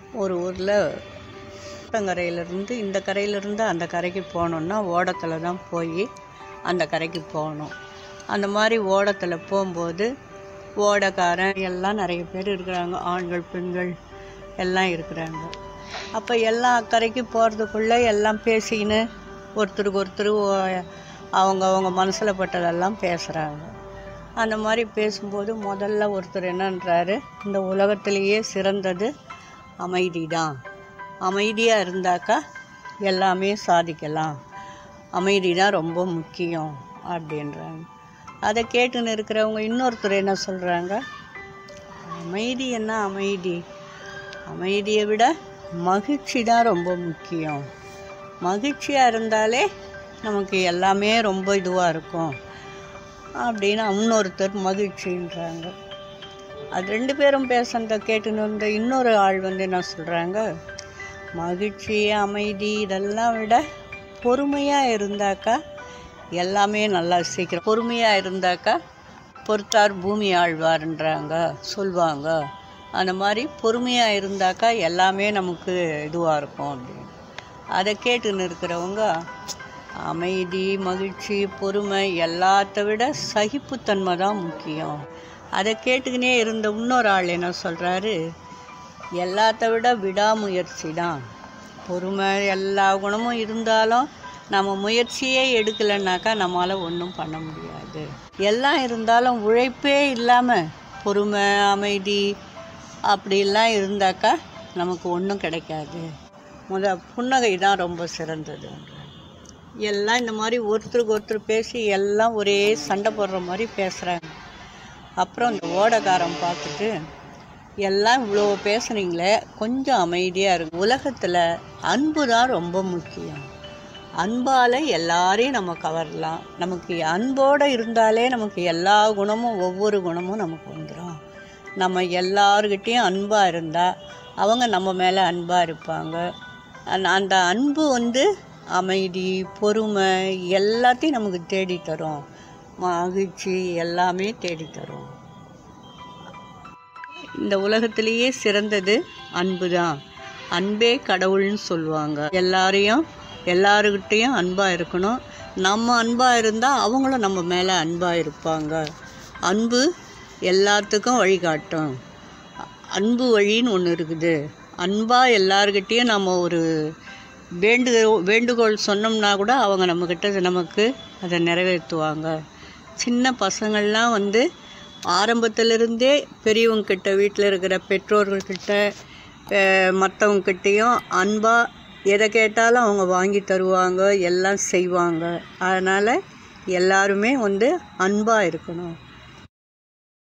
ஒரு ஊரில் ஆற்றங்கரையிலேருந்து இந்த கரையிலேருந்து அந்த கரைக்கு போகணுன்னா ஓடத்தில் தான் போய் அந்த கரைக்கு போகணும் அந்த மாதிரி ஓடத்தில் போகும்போது ஓடக்காரன் எல்லாம் நிறைய பேர் இருக்கிறாங்க ஆண்கள் பெண்கள் எல்லாம் இருக்கிறாங்க அப்போ எல்லா அக்கறைக்கு போகிறதுக்குள்ளே எல்லாம் பேசிக்கின்னு ஒருத்தருக்கு ஒருத்தர் ஓ- அவங்க அவங்க மனசில் பட்டதெல்லாம் பேசுகிறாங்க அந்த மாதிரி பேசும்போது முதல்ல ஒருத்தர் என்னன்றாரு இந்த உலகத்திலேயே சிறந்தது அமைதி தான் அமைதியாக இருந்தாக்கா எல்லாமே சாதிக்கலாம் அமைதி தான் ரொம்ப முக்கியம் அப்படின்றாங்க அதை கேட்டுன்னு இருக்கிறவங்க இன்னொருத்தர் என்ன சொல்கிறாங்க அமைதி என்ன அமைதி அமைதியை விட மகிழ்ச்சி தான் ரொம்ப முக்கியம் மகிழ்ச்சியாக இருந்தாலே நமக்கு எல்லாமே ரொம்ப இதுவாக இருக்கும் அப்படின்னு இன்னொருத்தர் மகிழ்ச்சின்றாங்க அது ரெண்டு பேரும் பேசுனதை கேட்டுன்னு வந்த இன்னொரு ஆள் வந்து என்ன சொல்கிறாங்க மகிழ்ச்சி அமைதி இதெல்லாம் விட பொறுமையாக இருந்தாக்கா எல்லாமே நல்லா சீக்கிரம் பொறுமையாக இருந்தாக்கா பொறுத்தார் பூமி ஆழ்வார்ன்றாங்க சொல்லுவாங்க அந்த மாதிரி பொறுமையாக இருந்தாக்கா எல்லாமே நமக்கு இதுவாக இருக்கும் அப்படின்னு அதை கேட்டுன்னு இருக்கிறவங்க அமைதி மகிழ்ச்சி பொறுமை எல்லாத்த விட சகிப்புத்தன்மை தான் முக்கியம் அதை கேட்டுக்கினே இருந்த இன்னொரு ஆள் என்ன சொல்கிறாரு எல்லாத்த விட விடாமுயற்சி தான் பொறுமை எல்லா குணமும் இருந்தாலும் நம்ம முயற்சியே எடுக்கலைன்னாக்கா நம்மளால் ஒன்றும் பண்ண முடியாது எல்லாம் இருந்தாலும் உழைப்பே இல்லாமல் பொறுமை அமைதி அப்படிலாம் இருந்தாக்கா நமக்கு ஒன்றும் கிடைக்காது முத புன்னகை தான் ரொம்ப சிறந்தது எல்லாம் இந்த மாதிரி ஒருத்தருக்கு ஒருத்தர் பேசி எல்லாம் ஒரே சண்டை போடுற மாதிரி பேசுகிறாங்க அப்புறம் இந்த ஓடக்காரன் பார்த்துட்டு எல்லாம் இவ்வளோ பேசுனீங்களே கொஞ்சம் அமைதியாக இருக்கு உலகத்தில் அன்பு தான் ரொம்ப முக்கியம் அன்பால் எல்லாரையும் நம்ம கவரலாம் நமக்கு அன்போடு இருந்தாலே நமக்கு எல்லா குணமும் ஒவ்வொரு குணமும் நமக்கு வந்துடும் நம்ம எல்லார்கிட்டேயும் அன்பாக இருந்தால் அவங்க நம்ம மேலே அன்பாக இருப்பாங்க அந்த அந்த அன்பு வந்து அமைதி பொறுமை எல்லாத்தையும் நமக்கு தேடி தரும் மகிழ்ச்சி எல்லாமே தேடி தரும் இந்த உலகத்திலேயே சிறந்தது அன்பு தான் அன்பே கடவுள்னு சொல்லுவாங்க எல்லாரையும் எல்லாருக்கிட்டேயும் அன்பாக இருக்கணும் நம்ம அன்பாக இருந்தால் அவங்களும் நம்ம மேலே அன்பாக இருப்பாங்க அன்பு எல்லாத்துக்கும் வழிகாட்டும் அன்பு வழின்னு ஒன்று இருக்குது அன்பாக எல்லாருக்கிட்டேயும் நம்ம ஒரு வேண்டு வேண்டுகோள் சொன்னோம்னா கூட அவங்க நம்மக்கிட்ட நமக்கு அதை நிறைவேற்றுவாங்க சின்ன பசங்கள்லாம் வந்து ஆரம்பத்திலிருந்தே பெரியவங்கக்கிட்ட வீட்டில் இருக்கிற பெற்றோர்கள்கிட்ட மற்றவங்கக்கிட்டேயும் அன்பாக எதை கேட்டாலும் அவங்க வாங்கி தருவாங்க எல்லாம் செய்வாங்க அதனால் எல்லாருமே வந்து அன்பாக இருக்கணும்